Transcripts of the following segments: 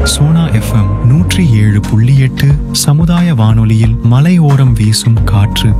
Sona FM நூற்றி ஏழு புள்ளி எட்டு சமுதாய வானொலியில் மலையோரம் வீசும் காற்று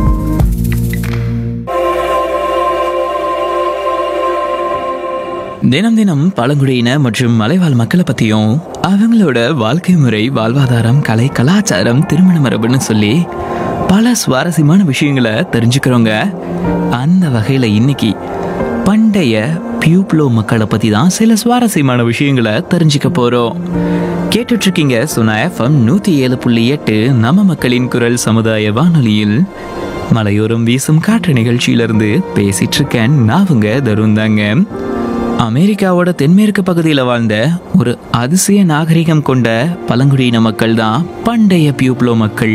தினம் தினம் பழங்குடியின மற்றும் மலைவாழ் மக்களை பற்றியும் அவங்களோட வாழ்க்கை முறை வாழ்வாதாரம் கலை கலாச்சாரம் திருமண மரபுன்னு சொல்லி பல சுவாரஸ்யமான விஷயங்களை தெரிஞ்சுக்கிறோங்க அந்த வகையில் இன்னைக்கு பண்டைய பியூப்ளோ மக்களை பற்றி தான் சில சுவாரஸ்யமான விஷயங்களை தெரிஞ்சுக்க போகிறோம் கேட்டுட்ருக்கீங்க சுனா எஃப்எம் நூற்றி ஏழு புள்ளி எட்டு நம்ம மக்களின் குரல் சமுதாய வானொலியில் மலையோரம் வீசும் காற்று நிகழ்ச்சியிலிருந்து பேசிட்டு இருக்கேன் நான் உங்க தருண் தாங்க அமெரிக்காவோட தென்மேற்கு பகுதியில் வாழ்ந்த ஒரு அதிசய நாகரிகம் கொண்ட பழங்குடியின மக்கள் தான் பண்டைய பியூப்ளோ மக்கள்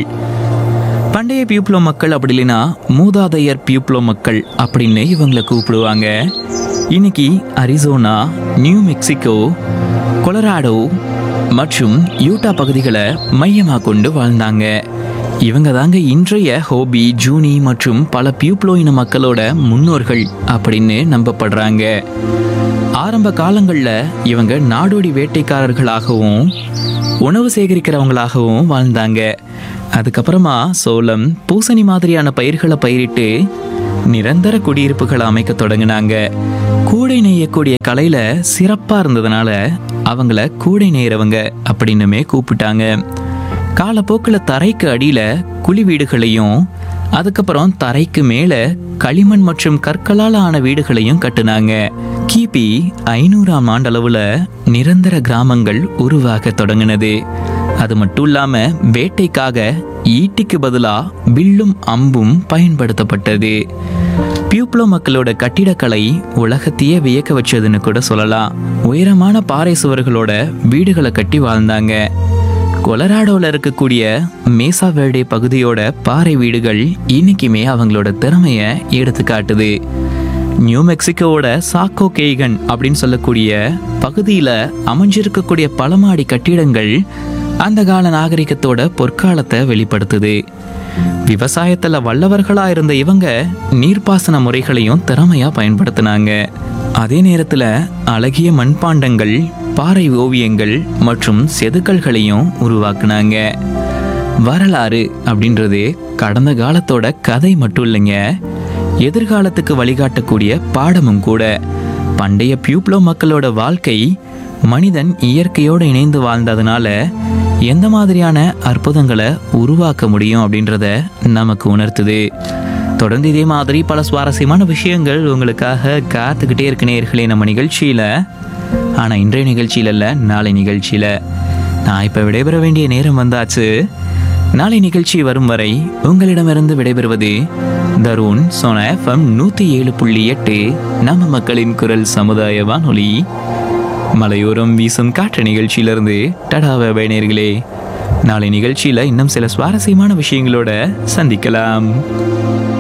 பண்டைய பியூப்ளோ மக்கள் அப்படி இல்லைன்னா மூதாதையர் பியூப்ளோ மக்கள் அப்படின்னு இவங்களை கூப்பிடுவாங்க இன்னைக்கு அரிசோனா நியூ மெக்சிகோ கொலராடோ மற்றும் யூட்டா பகுதிகளை மையமாக கொண்டு வாழ்ந்தாங்க இவங்க தாங்க இன்றைய ஹோபி ஜூனி மற்றும் பல பியூப்ளோ இன மக்களோட முன்னோர்கள் அப்படின்னு நம்பப்படுறாங்க ஆரம்ப காலங்களில் இவங்க நாடோடி வேட்டைக்காரர்களாகவும் உணவு சேகரிக்கிறவங்களாகவும் வாழ்ந்தாங்க அதுக்கப்புறமா சோளம் பூசணி மாதிரியான பயிர்களை பயிரிட்டு நிரந்தர குடியிருப்புகளை அமைக்க தொடங்கினாங்க கூடை நெய்யக்கூடிய கலையில சிறப்பா இருந்ததுனால அவங்கள கூடை நெய்யறவங்க அப்படின்னுமே கூப்பிட்டாங்க காலப்போக்கில் தரைக்கு அடியில குழி வீடுகளையும் அதுக்கப்புறம் தரைக்கு மேல களிமண் மற்றும் கற்களால் ஆன வீடுகளையும் கட்டுனாங்க கிபி ஐநூறாம் ஆண்டளவுல நிரந்தர கிராமங்கள் உருவாக தொடங்கினது அது மட்டும் இல்லாம வேட்டைக்காக ஈட்டிக்கு பதிலா வில்லும் அம்பும் பயன்படுத்தப்பட்டது பியூப்ளோ மக்களோட கட்டிடக்கலை உலகத்தையே வியக்க வச்சதுன்னு கூட சொல்லலாம் உயரமான பாறை சுவர்களோட வீடுகளை கட்டி வாழ்ந்தாங்க கொலராடோவில் இருக்கக்கூடிய மேசா வேர்டே பகுதியோட பாறை வீடுகள் இன்னைக்குமே அவங்களோட திறமையை எடுத்து காட்டுது நியூ மெக்சிகோவோட சாக்கோ கேகன் அப்படின்னு சொல்லக்கூடிய பகுதியில் அமைஞ்சிருக்கக்கூடிய பலமாடி கட்டிடங்கள் அந்த கால நாகரிகத்தோட பொற்காலத்தை வெளிப்படுத்துது விவசாயத்துல வல்லவர்களா இருந்த இவங்க நீர்ப்பாசன முறைகளையும் திறமையா பயன்படுத்தினாங்க அதே நேரத்துல அழகிய மண்பாண்டங்கள் பாறை ஓவியங்கள் மற்றும் செதுக்கல்களையும் உருவாக்குனாங்க வரலாறு அப்படின்றது கடந்த காலத்தோட கதை மட்டும் இல்லைங்க எதிர்காலத்துக்கு வழிகாட்டக்கூடிய பாடமும் கூட பண்டைய பியூப்ளோ மக்களோட வாழ்க்கை மனிதன் இயற்கையோடு இணைந்து வாழ்ந்ததுனால எந்த மாதிரியான அற்புதங்களை உருவாக்க முடியும் அப்படின்றத நமக்கு உணர்த்துது தொடர்ந்து இதே மாதிரி பல சுவாரஸ்யமான விஷயங்கள் உங்களுக்காக காத்துக்கிட்டே இருக்க நேர்களே நம்ம நிகழ்ச்சியில் ஆனால் இன்றைய நிகழ்ச்சியில் இல்லை நாளை நிகழ்ச்சியில் நான் இப்போ விடைபெற வேண்டிய நேரம் வந்தாச்சு நாளை நிகழ்ச்சி வரும் வரை உங்களிடமிருந்து விடைபெறுவது தருண் சோனா எஃப்எம் நூற்றி ஏழு புள்ளி எட்டு நம்ம மக்களின் குரல் சமுதாய வானொலி மலையோரம் வீசும் காற்று நிகழ்ச்சியிலிருந்து டடாவ பயணியர்களே நாளை நிகழ்ச்சியில் இன்னும் சில சுவாரஸ்யமான விஷயங்களோட சந்திக்கலாம்